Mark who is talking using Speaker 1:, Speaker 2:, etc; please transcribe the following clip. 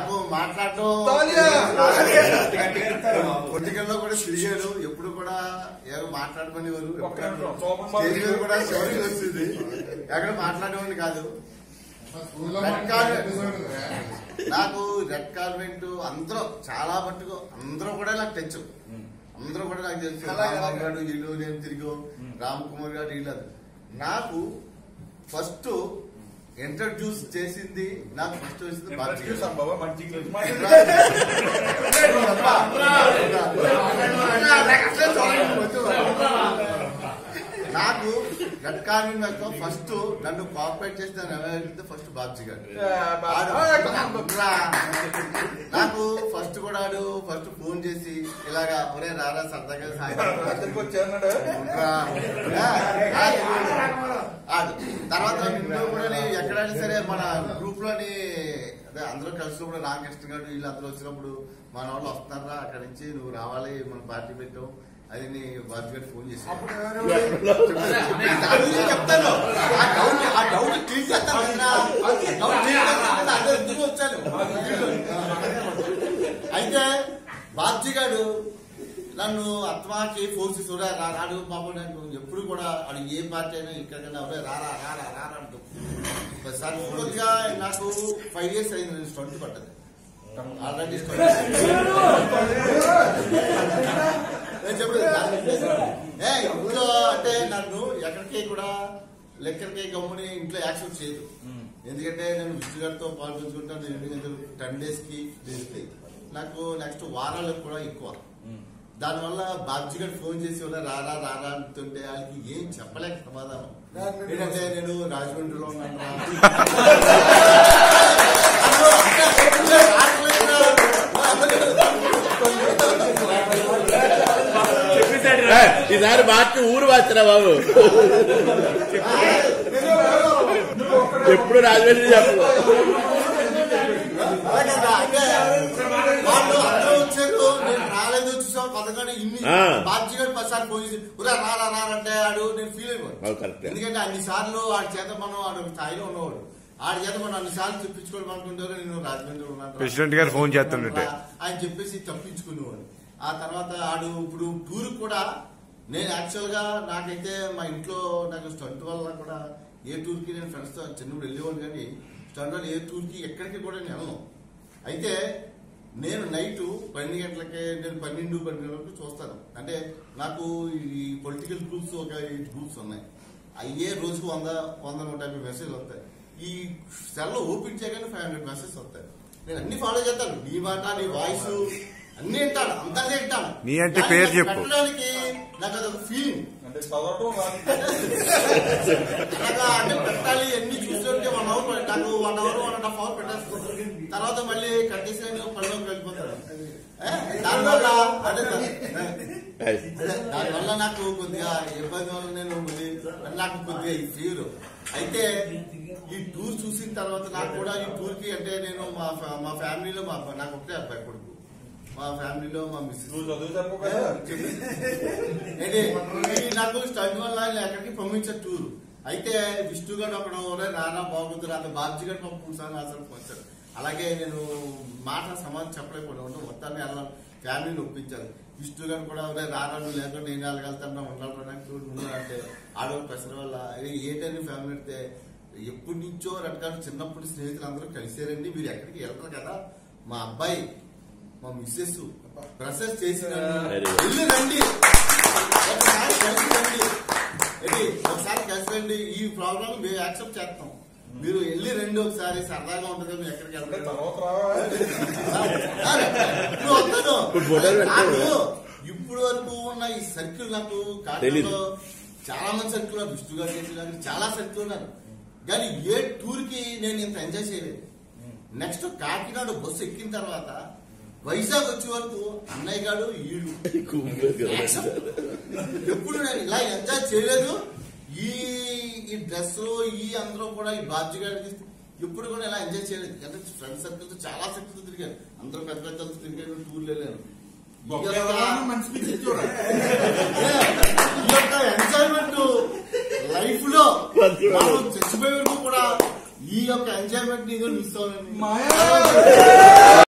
Speaker 1: నాకు మాట్లాడటం పొలిటికల్లో కూడా తిరిగాడు ఎప్పుడు కూడా ఏదో మాట్లాడమని
Speaker 2: ఒక్క నిమిషం, సోమం బాబు.
Speaker 1: స్టేజ్ మీద కూడా చివరికి వచ్చింది ఎక్కడ మాట్లాడేవాడిని కాదు రెడ్ కార్పెట్ నాకు రెడ్ కార్పెట్ అందరూ చాలా మట్టుకు అందరూ కూడా నాకు టచ్ అందరూ కూడా నాకు తెలుసు రాంబాబు గారు వీళ్ళు నేను తిరిగి రామ్ కుమార్ గారు వీళ్ళు నాకు ఫస్ట్ ఇంట్రడ్యూస్ చేసింది నాకు ఫస్ట్ వచ్చింది బాబ్జీ గారు.
Speaker 2: చూసాం బాబా మంచి ఇంగ్లీష్
Speaker 1: నాకు రెడ్ కార్మిక్ మీద ఫస్ట్ నన్ను కోఆపరేట్ చేసిన ఫస్ట్ బాబ్జీ గారు నాకు ఫస్ట్ కూడా ఆడు ఫస్ట్ ఫోన్ చేసి ఇలాగా ఒరే రారా సరదాగా సాయంత్రం
Speaker 2: వచ్చాడు
Speaker 1: ఉంటా. ఆ, ఆడు తర్వాత నిన్ను కూడా నీ ఎక్కడైనా సరే మన గ్రూప్ లోని అదే అందరూ కలిసినప్పుడు రామకృష్ణ గారు వీళ్ళు అందరూ వచ్చినప్పుడు మన వాళ్ళు వస్తున్నారా అక్కడి నుంచి నువ్వు రావాలి మన పార్టీ పెట్టాం అది నీ బాబు గారు ఫోన్ చేసి చెప్తాను ఆ డౌట్ ఆ డౌట్ క్లియర్ చేస్తాను అన్నా. డౌట్ క్లియర్ చేస్తాను అదే ఎందుకు వచ్చాను అయితే బాబ్జీ గారు నన్ను ఆత్మకి ఫోర్స్ చూడా రాడు బాబు నాకు ఎప్పుడు కూడా వాడు ఏ పార్టీ అయినా ఇక్కడికైనా ఎవరే రారా రారా రారా అంటూ ఒకసారి కొద్దిగా నాకు ఫైవ్ ఇయర్స్ అయింది నేను స్టంట్ పడ్డది ఆల్రెడీ నేను చెప్పలేదు ఏ ఇంట్లో అంటే నన్ను ఎక్కడికి కూడా లెక్కడికి గమ్ముని ఇంట్లో యాక్సెప్ట్ చేయదు ఎందుకంటే నేను విష్ణు గారితో పాల్పంచుకుంటాను నేను ఎందుకంటే టెన్ డేస్ కి డేస్ కి నాకు నెక్స్ట్ వారాలకు కూడా ఎక్కువ దానివల్ల బాబ్జీ గారు ఫోన్ చేసి కూడా రారా రారా అంటుంటే వాళ్ళకి ఏం చెప్పలేక సమాధానం ఏంటంటే నేను రాజమండ్రిలో ఉన్నాను రా.
Speaker 3: ఈసారి మార్చి ఊరు మార్చరా బాబు ఎప్పుడు రాజమండ్రి చెప్పు
Speaker 1: అలాగే రా, అంటే వాళ్ళు అందరూ వచ్చారు నేను రాలేదు చూసాం పథకాన్ని ఇన్ని
Speaker 3: ఆ.
Speaker 1: బాబ్జీ గారు పదిసార్లు ఫోన్ చేసి ఉరా రారా రారంటే ఆడు నేను ఫీల్ అయిపోయాను
Speaker 3: అవును, కరెక్టే.
Speaker 1: ఎందుకంటే అన్ని సార్లు ఆడి చేత మనం ఆడు ఒక స్థాయిలో ఉన్నవాడు ఆడి చేత మనం అన్ని సార్లు చెప్పించుకోవడం అనుకుంటారు నేను రాజమండ్రి ఉన్నాను
Speaker 4: ప్రెసిడెంట్ గారు ఫోన్ చేస్తుంటే.
Speaker 1: ఆయన చెప్పేసి తప్పించుకునేవాడు ఆ తర్వాత ఆడు ఇప్పుడు టూర్ కూడా నేను యాక్చువల్ గా నాకైతే మా ఇంట్లో నాకు స్టంట్ వల్ల కూడా ఏ టూర్ కి నేను ఫ్రెండ్స్ తో చిన్నప్పుడు వెళ్ళేవాడు కానీ స్టంట్ వల్ల ఏ టూర్ కి ఎక్కడికి కూడా నేను వెళ్ళను అయితే నేను నైట్ పన్నెండు గంటలకే నేను పన్నెండు పన్నెండు వరకు చూస్తాను అంటే నాకు ఈ పొలిటికల్ గ్రూప్స్ ఒక ఎయిట్ గ్రూప్స్ ఉన్నాయి అయ్యే రోజుకు వంద వంద నూట యాభై మెసేజ్ వస్తాయి ఈ సెల్ ఓపెన్ చేయగానే ఫైవ్ హండ్రెడ్ మెసేజ్ వస్తాయి నేను అన్ని ఫాలో చేస్తాను నీ మాట నీ వాయిస్ అన్ని వింటాను అందరినీ వింటాను
Speaker 4: నీ అంటే
Speaker 1: కానీ
Speaker 4: పేరు
Speaker 1: నాకు
Speaker 4: చెప్పు.
Speaker 1: పెట్టడానికి నాకు అదొక ఫీలింగ్
Speaker 2: అంటే చదవటం రాదు.
Speaker 1: అలాగా అంటే పెట్టాలి ఎన్ని చూస్తుంటే వన్ అవర్ నాకు one hour one and half hour పెట్టేస్తాను తర్వాత మళ్ళీ కట్టేసి పనిలోకి వెళ్ళిపోతాను ఏ? దానివల్ల అదే అదే, దానివల్ల నాకు కొద్దిగా ఇబ్బంది వల్ల నేను మళ్ళీ నాకు కొద్దిగా ఈ ఫీవర్ అయితే ఈ టూర్ చూసిన తర్వాత నాకు కూడా ఈ టూర్ కి అంటే నేను మా ఫ్యా- మా ఫ్యామిలీలో మా నాకు ఒకటే అబ్బాయి కొడుకు మా ఫ్యామిలీలో మా మిస్సెస్
Speaker 2: నువ్వు చదువు చెప్పు కదా
Speaker 1: ఏంటి? ఈ నాకు స్టంట్ వల్ల ఆయన ఎక్కడికి పంపించారు టూర్ అయితే విష్ణు గారు అక్కడ "ఒరేయ్ రానా బాగుంది రాత బాబ్జీ గారు పాపం మూడు సార్లు ఆసరికి వచ్చారు అలాగే నేను మాట సమాధానం చెప్పలేకపోయినా ఉంటే మొత్తాన్ని వెళ్ళాలి ఫ్యామిలీని ఒప్పించారు విష్ణు గారు కూడా "ఒరే రానా నువ్వు లేకుండా నేను వెళ్ళగలుగుతాను ఉండాలి నాకు చూడు ముందు అంటే ఆడవాళ్ళ ప్రెషర్ వల్ల "అరే, ఏంటని ఫ్యామిలీ అంటే ఎప్పటి నుంచో రకాలు చిన్నప్పుడు స్నేహితులు అందరూ కలిసారండి మీరు ఎక్కడికి వెళ్ళరు కదా మా అబ్బాయి మా మిస్సెస్ ప్రసెస్ చేసి నన్ను
Speaker 3: Very good.
Speaker 1: వెళ్ళి రండి ఒకసారి కలిసి రండి ఏంటి? ఒకసారి కలిసి రండి ఈ ప్రాబ్లం మేము యాక్సెప్ట్ చేస్తాం మీరు వెళ్ళి రండి ఒకసారి సరదాగా ఉంటుంది మీరు ఎక్కడికి
Speaker 2: అంటే
Speaker 1: వెళ్తారు
Speaker 2: తర్వాత రావా
Speaker 1: ఇప్పుడు వస్తాను.
Speaker 3: ఇప్పుడు ఫోటోలు పెట్టావు.
Speaker 1: నాకు ఇప్పుడు వరకు ఉన్న ఈ సర్కిల్ నాకు
Speaker 3: తెలీదు.
Speaker 1: కాకినాడలో చాలా మంది సర్కిల్ ఉన్నారు విష్ణు గారు చేసిన గారు చాలా సర్కిల్ ఉన్నారు కానీ ఏ టూర్ కి నేను ఇంత ఎంజాయ్ చేయలేదు నెక్స్ట్ కాకినాడ బస్సు ఎక్కిన తర్వాత వైజాగ్ వచ్చే వరకు అన్నయ్య గారు ఈడు ఎప్పుడు నేను ఇలా ఎంజాయ్ చేయలేదు ఈ ఈ డ్రెస్ ఈ అందరూ కూడా ఈ బాధ్య గారికి ఎప్పుడు కూడా ఇలా ఎంజాయ్ చేయలేదు అంటే ఫ్రెండ్ సర్కిల్ తో చాలా సర్కిల్ తిరిగాను అందరూ పెద్ద పెద్ద తిరిగాను టూర్లు వెళ్ళాను ఈ యొక్క-
Speaker 2: మంచి పిచ్చి చూడాలి
Speaker 1: ఈ యొక్క ఎంజాయ్మెంట్ లైఫ్ లో మనం చచ్చిపోయే వరకు కూడా ఈ యొక్క ఎంజాయ్మెంట్ ని మిస్ అవునండి
Speaker 2: మాయా